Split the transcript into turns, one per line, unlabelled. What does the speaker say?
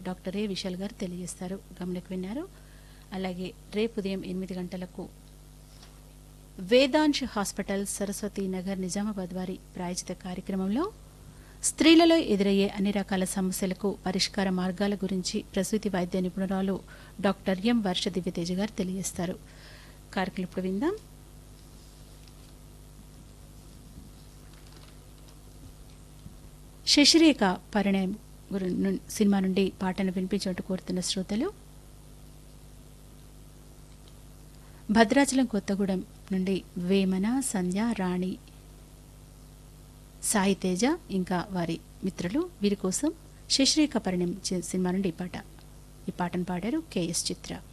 doctor ఏ విశాల్ గారు తెలియజేస్తారు గమనకు విన్నారు అలాగే రేపు ఉదయం ఎనిమిది గంటలకు వేదాంశ్ హాస్పిటల్ సరస్వతి నగర్ నిజామాబాద్ వారి ప్రాయోజిత కార్యక్రమంలో స్త్రీలలో ఎదురయ్యే అన్ని రకాల సమస్యలకు పరిష్కార మార్గాల గురించి ప్రసూతి వైద్య నిపుణురాలు డాక్టర్ ఎం వర్ష దివ్యతేజ గారు తెలియజేస్తారు కార్యక్రమం ఇప్పుడు విందాం శశిరేఖ పరిణయం గురి- ను- సినిమా నుండి పాటను వినిపించట్టు కోరుతున్న శ్రోతలు భద్రాచలం కొత్తగూడెం నుండి వేమన సంధ్య రాణి సాయి తేజ ఇంకా వారి మిత్రులు వీరి కోసం శశిరేఖ పరిణయం చి- సినిమా నుండి ఈ పాట ఈ పాటను పాడారు కెఎస్ చిత్ర